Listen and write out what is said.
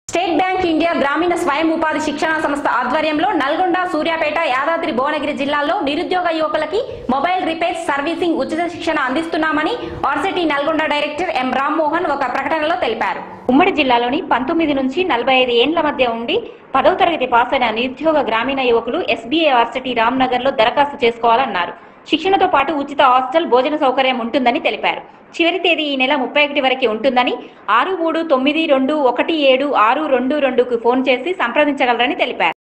state bank India గ్రామీణ స్వయం ఉపాధి శిక్షణ సంస్థ ఆధ్వర్యంలో నల్గొండ సూర్యాపేట యాదాద్రి భువనగిరి జిల్లాల్లో నిరుద్యోగ యువకులకి మొబైల్ రిపేర్ సర్వీసింగ్ ఉచిత శిక్షణ అందిస్తున్నామని RSETI Nalgonda director M Rammohan ఒక ప్రకటనలో తెలిపారు ఉమ్మడి జిల్లాలోని పంతొమ్మిది నుంచి నలభై ఐదు ఏండ్ల మధ్య ఉండి పదవ తరగతి పాస్ అయిన నిరుద్యోగ గ్రామీణ యువకులు ఎస్బీఐ ఆర్సిటీ రామ్నగర్ లో దరఖాస్తు చేసుకోవాలన్నారు శిక్షణతో పాటు ఉచిత హాస్టల్ భోజన సౌకర్యం ఉంటుందని తెలిపారు చివరి తేదీ ఈ నెల ముప్పై ఒకటి వరకు ఉంటుందని ఆరు మూడు తొమ్మిది రెండు ఒకటి ఏడు ఆరు రెండు రెండుకు ఫోన్ చేసి సంప్రదించగలరని తెలిపారు